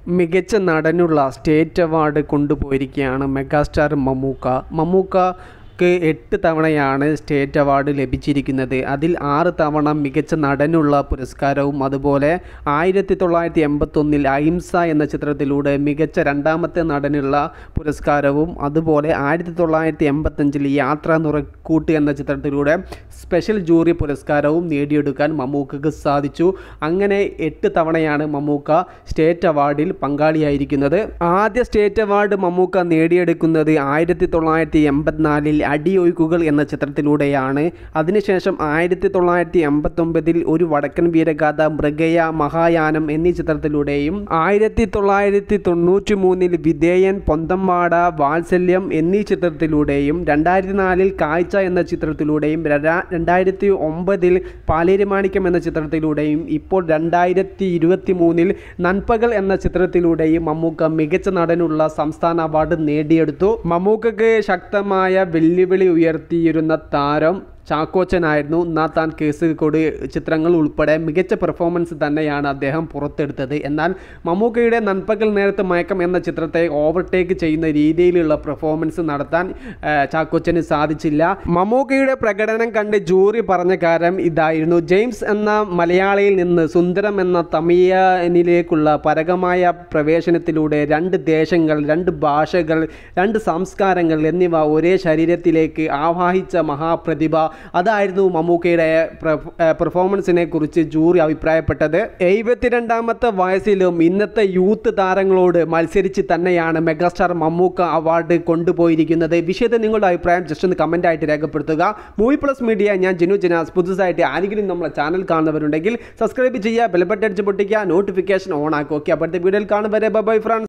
മികച്ച നടനുള്ള state award കൊണ്ടുപോയിരിക്കുകയാണ് മെഗാസ്റ്റാർ മമ്മൂക്ക മമ്മൂക്കക്ക് എട്ട് തവണയാണ് സ്റ്റേറ്റ് അവാർഡ് ലഭിച്ചിരിക്കുന്നത് അതിൽ ആറ് തവണ മികച്ച നടനുള്ള പുരസ്കാരവും അതുപോലെ ആയിരത്തി തൊള്ളായിരത്തി എൺപത്തൊന്നിൽ അഹിംസ എന്ന ചിത്രത്തിലൂടെ മികച്ച രണ്ടാമത്തെ നടനുള്ള പുരസ്കാരവും അതുപോലെ ആയിരത്തി തൊള്ളായിരത്തി എൺപത്തഞ്ചിൽ യാത്ര നുറക്കൂട്ട് എന്ന ചിത്രത്തിലൂടെ സ്പെഷ്യൽ ജൂറി പുരസ്കാരവും നേടിയെടുക്കാൻ മമ്മൂക്കക്ക് സാധിച്ചു അങ്ങനെ എട്ട് തവണയാണ് മമ്മൂക്ക സ്റ്റേറ്റ് അവാർഡിൽ പങ്കാളിയായിരിക്കുന്നത് ആദ്യ സ്റ്റേറ്റ് അവാർഡ് മമ്മൂക്ക നേടിയെടുക്കുന്നത് ആയിരത്തി തൊള്ളായിരത്തി എൺപത്തിനാലിൽ അടിയൊഴുക്കുകൾ എന്ന ചിത്രത്തിലൂടെയാണ് അതിനുശേഷം ആയിരത്തി തൊള്ളായിരത്തി എൺപത്തൊമ്പതിൽ ഒരു വടക്കൻ വീരഗാഥ മൃഗയ മഹായാനം എന്നീ ചിത്രത്തിലൂടെയും ആയിരത്തി തൊള്ളായിരത്തി തൊണ്ണൂറ്റി മൂന്നിൽ വിധേയൻ പൊന്തമ്പാട വാത്സല്യം എന്നീ ചിത്രത്തിലൂടെയും രണ്ടായിരത്തി നാലിൽ കാഴ്ച എന്ന ചിത്രത്തിലൂടെയും രണ്ടാ- രണ്ടായിരത്തി ഒമ്പതിൽ പാലേരിമാണിക്യം എന്ന ചിത്രത്തിലൂടെയും ഇപ്പോൾ രണ്ടായിരത്തി ഇരുപത്തി മൂന്നിൽ നൻപകൽ എന്ന ചിത്രത്തിലൂടെയും മമ്മൂക്ക മികച്ച നടനുള്ള സംസ്ഥാന അവാർഡ് നേടിയെടുത്തു മമ്മൂക്കക്ക് ശക്തമായ വെല്ലുവിളി ഉയർത്തിയിരുന്ന താരം ചാക്കോച്ചനായിരുന്നു എന്നാ താൻ കേസ് കൊടി ചിത്രങ്ങൾ ഉൾപ്പെടെ മികച്ച പെർഫോമൻസ് തന്നെയാണ് അദ്ദേഹം പുറത്തെടുത്തത് എന്നാൽ മമ്മൂക്കയുടെ നൻപകൽ നേരത്തെ മയക്കം എന്ന ചിത്രത്തെ ഓവർടേക്ക് ചെയ്യുന്ന രീതിയിലുള്ള പെർഫോമൻസ് നടത്താൻ ആ, ചാക്കോച്ചന് സാധിച്ചില്ല മമ്മൂക്കയുടെ പ്രകടനം കണ്ട് ജൂറി പറഞ്ഞ കാര്യം ഇതായിരുന്നു ജെയിംസ് എന്ന മലയാളിയിൽ നിന്ന് സുന്ദരം എന്ന തമിഴനിലേക്കുള്ള പരകമായ പ്രവേശനത്തിലൂടെ രണ്ട് ദേശങ്ങൾ രണ്ട് ഭാഷകൾ രണ്ട് സംസ്കാരങ്ങൾ എന്നിവ ഒരേ ശരീരത്തിലേക്ക് ആവാഹിച്ച മഹാപ്രതിഭ അതായിരുന്നു മമ്മൂക്കയുടെ പെർഫോമൻസിനെ കുറിച്ച് ജൂറി അഭിപ്രായപ്പെട്ടത് എഴുപത്തിരണ്ടാമത്തെ വയസ്സിലും ഇന്നത്തെ യൂത്ത് താരങ്ങളോട് മത്സരിച്ച് തന്നെയാണ് മെഗാസ്റ്റാർ മമ്മൂക്ക അവാർഡ് കൊണ്ടുപോയിരിക്കുന്നത് വിഷയത്തിൽ നിങ്ങളുടെ അഭിപ്രായം ജസ്റ്റ് ഒന്ന് കമൻ്റ് ആയിട്ട് രേഖപ്പെടുത്തുക മൂവി പ്ലസ് മീഡിയ ഞാൻ ജിനു ജിനാസ് പുതുതായിട്ട് ആരെങ്കിലും നമ്മളെ ചാനൽ കാണുന്നവരുണ്ടെങ്കിൽ സബ്സ്ക്രൈബ് ചെയ്യുക ബെൽബട്ടൺ അടിച്ച് പൊട്ടിക്കുക നോട്ടിഫിക്കേഷൻ ഓൺ ആക്കുക ഓക്കെ അപ്പോഴത്തെ വീഡിയോയിൽ കാണും വരെ ബൈ ഫ്രണ്ട്സ്